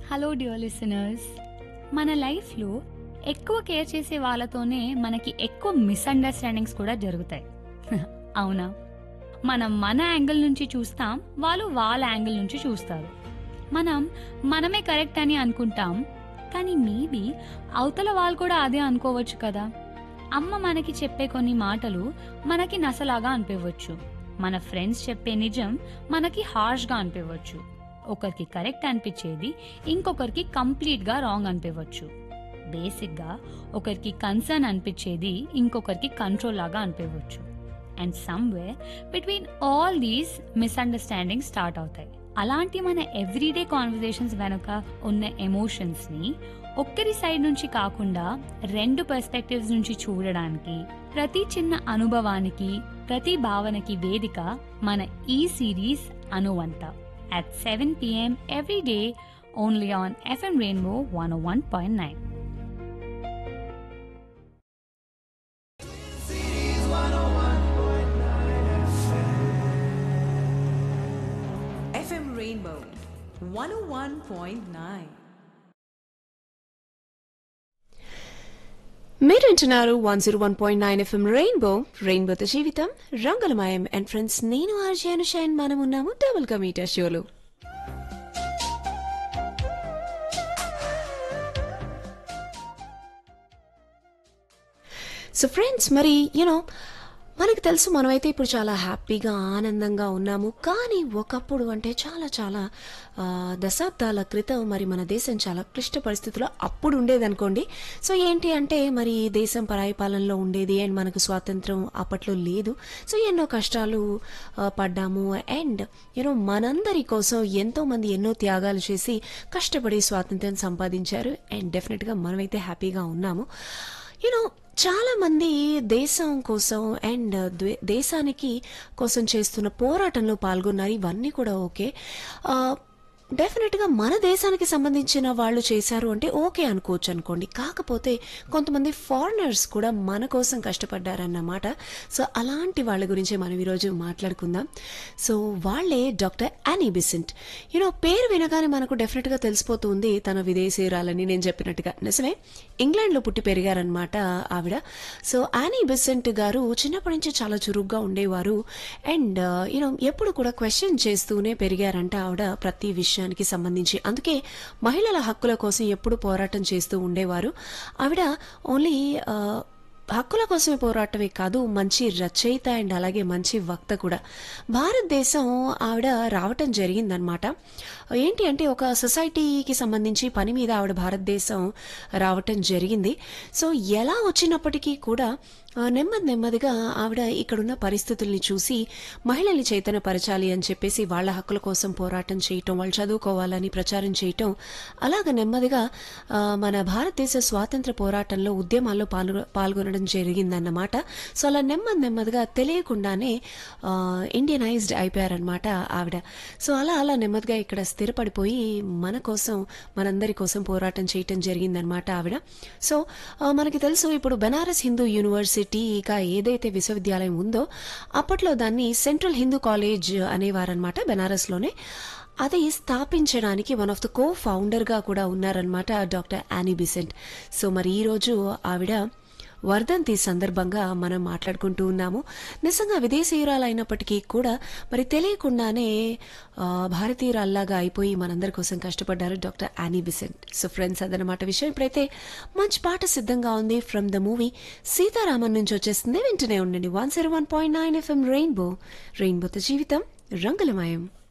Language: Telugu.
హలో డియర్ లిసనర్స్ మన లైఫ్లో ఎక్కువ కేర్ చేసే వాళ్ళతోనే మనకి ఎక్కువ మిస్అండర్స్టాండింగ్స్ కూడా జరుగుతాయి అవునా మనం మన యాంగిల్ నుంచి చూస్తాం వాళ్ళు వాళ్ళ యాంగిల్ నుంచి చూస్తారు మనం మనమే కరెక్ట్ అని అనుకుంటాం కానీ మేబీ అవతల వాళ్ళు కూడా అదే అనుకోవచ్చు కదా అమ్మ మనకి చెప్పే కొన్ని మాటలు మనకి నసలాగా అనిపించవచ్చు మన ఫ్రెండ్స్ చెప్పే నిజం మనకి హార్ష్గా అనిపించవచ్చు ఒకరికి కరెక్ట్ అనిపించేది ఇంకొకరికి కంప్లీట్గా రాంగ్ అనిపించవచ్చు బేసిక్గా ఒకరికి కన్సర్న్ అనిపించేది ఇంకొకరికి కంట్రోల్ లాగా అనిపించవచ్చు and somewhere between all these misunderstanding start అవుతాయి అలాంటి మన ఎవ్రీడే కాన్వర్జేషన్స్ వెనుక ఉన్న ఎమోషన్స్ని ఒక్కరి సైడ్ నుంచి కాకుండా రెండు పర్స్పెక్టివ్స్ నుంచి చూడడానికి ప్రతి చిన్న అనుభవానికి ప్రతి భావనకి వేదిక మన ఈ సిరీస్ అనువంత at 7 p.m. every day only on FM Rainbow 101.9. FM Rainbow 101.9. మీరు వింటున్నారు one zero one point nine FM rainbow రెయిన్బోతో జీవితం రంగులమయం అండ్ ఫ్రెండ్స్ నేను ఆర్జే అనుషాన్ మనం ఉన్నాము డబుల్ కమీటర్ షోలో సో ఫ్రెండ్స్ మరి యూనో మనకు తెలుసు మనమైతే ఇప్పుడు చాలా హ్యాపీగా ఆనందంగా ఉన్నాము కానీ ఒకప్పుడు అంటే చాలా చాలా ఆ, దశాబ్దాల క్రితం మరి మన దేశం చాలా క్లిష్ట పరిస్థితుల్లో అప్పుడు ఉండేదనుకోండి సో ఏంటి అంటే మరి దేశం పరాయి పాలనలో ఉండేది అండ్ మనకు స్వాతంత్రం అప్పట్లో లేదు సో ఎన్నో కష్టాలు ఆ, పడ్డాము అండ్ యూనో మనందరి కోసం ఎంతో మంది ఎన్నో త్యాగాలు చేసి కష్టపడి స్వాతంత్రం సంపాదించారు అండ్ డెఫినెట్గా మనమైతే హ్యాపీగా ఉన్నాము యూనో చాలా మంది దేశం కోసం అండ్ ద్వే- దేశానికి కోసం చేస్తున్న పోరాటంలో పాల్గొన్నారు ఇవన్నీ కూడా ఓకే ఆ, డెఫినెట్గా మన దేశానికి సంబంధించిన వాళ్ళు చేశారు అంటే ఓకే అనుకోవచ్చు అనుకోండి కాకపోతే కొంతమంది ఫారినర్స్ కూడా మన కోసం కష్టపడ్డారన్నమాట సో అలాంటి వాళ్ళ గురించి మనం ఈరోజు మాట్లాడుకుందాం సో వాళ్ళే డాక్టర్ యానీ బిసెంట్ యూనో పేరు వినగానే మనకు డెఫినెట్గా తెలిసిపోతుంది తన విదేశీయురాలని నేను చెప్పినట్టుగా నిజమే ఇంగ్లాండ్లో పుట్టి పెరిగారనమాట ఆవిడ సో యానీ బిసెంట్ గారు చిన్నప్పటి నుంచి చాలా చురుగ్గా ఉండేవారు అండ్ యూనో ఎప్పుడు కూడా క్వశ్చన్ చేస్తూనే పెరిగారంట ఆవిడ ప్రతి విషయానికి సంబంధించి అందుకే మహిళల హక్కుల కోసం ఎప్పుడు పోరాటం చేస్తూ ఉండేవారు ఆవిడ ఓన్లీ హక్కుల కోసమే పోరాటమే కాదు మంచి రచయిత అండ్ అలాగే మంచి వక్త కూడా భారతదేశం ఆవిడ రావటం జరిగిందనమాట ఏంటి అంటే ఒక సొసైటీకి సంబంధించి పని మీద ఆవిడ భారతదేశం రావటం జరిగింది సో ఎలా వచ్చినప్పటికీ కూడా ఆ, నెమ్మది నెమ్మదిగా ఆవిడ ఇక్కడున్న పరిస్థితుల్ని చూసి మహిళల్ని చైతన్యపరచాలి అని చెప్పేసి వాళ్ళ హక్కుల కోసం పోరాటం చేయటం వాళ్ళు చదువుకోవాలని ప్రచారం చేయటం అలాగ నెమ్మదిగా ఆ, మన భారతదేశ స్వాతంత్ర పోరాటంలో ఉద్యమాల్లో పాల్గొ పాల్గొనడం జరిగిందన్నమాట సో అలా నెమ్మది నెమ్మదిగా తెలియకుండానే ఇండియనైజ్డ్ అయిపోయారనమాట ఆవిడ సో అలా అలా నెమ్మదిగా ఇక్కడ స్థిరపడిపోయి మన కోసం మనందరి కోసం పోరాటం చేయటం జరిగిందనమాట ఆవిడ సో ఆ, మనకి తెలుసు ఇప్పుడు బెనారస్ హిందూ యూనివర్సిటీ ఇక ఏదైతే విశ్వవిద్యాలయం ఉందో అప్పట్లో దాన్ని సెంట్రల్ హిందూ కాలేజ్ అనేవారనమాట బెనారస్లోనే అది స్థాపించడానికి వన్ ఆఫ్ ద కో ఫౌండర్గా కూడా ఉన్నారనమాట డాక్టర్ యానీ బిసెంట్ సో మరి ఈరోజు ఆవిడ వర్ధంతి సందర్భంగా మనం మాట్లాడుకుంటూ ఉన్నాము నిజంగా విదేశీయురాలు అయినప్పటికీ కూడా మరి తెలియకుండానే ఆ, భారతీయురాల్లాగా అయిపోయి మనందరి కోసం కష్టపడ్డారు doctor Annie Besant so friends అదనమాట విషయం ఇప్పుడైతే మంచి పాట సిద్ధంగా ఉంది ఫ్రమ్ ద మూవీ సీతారామన్ నుంచి వచ్చేస్తుంది వెంటనే ఉండండి one zero one point nine FM rainbow రెయిన్బోతో జీవితం రంగులమయం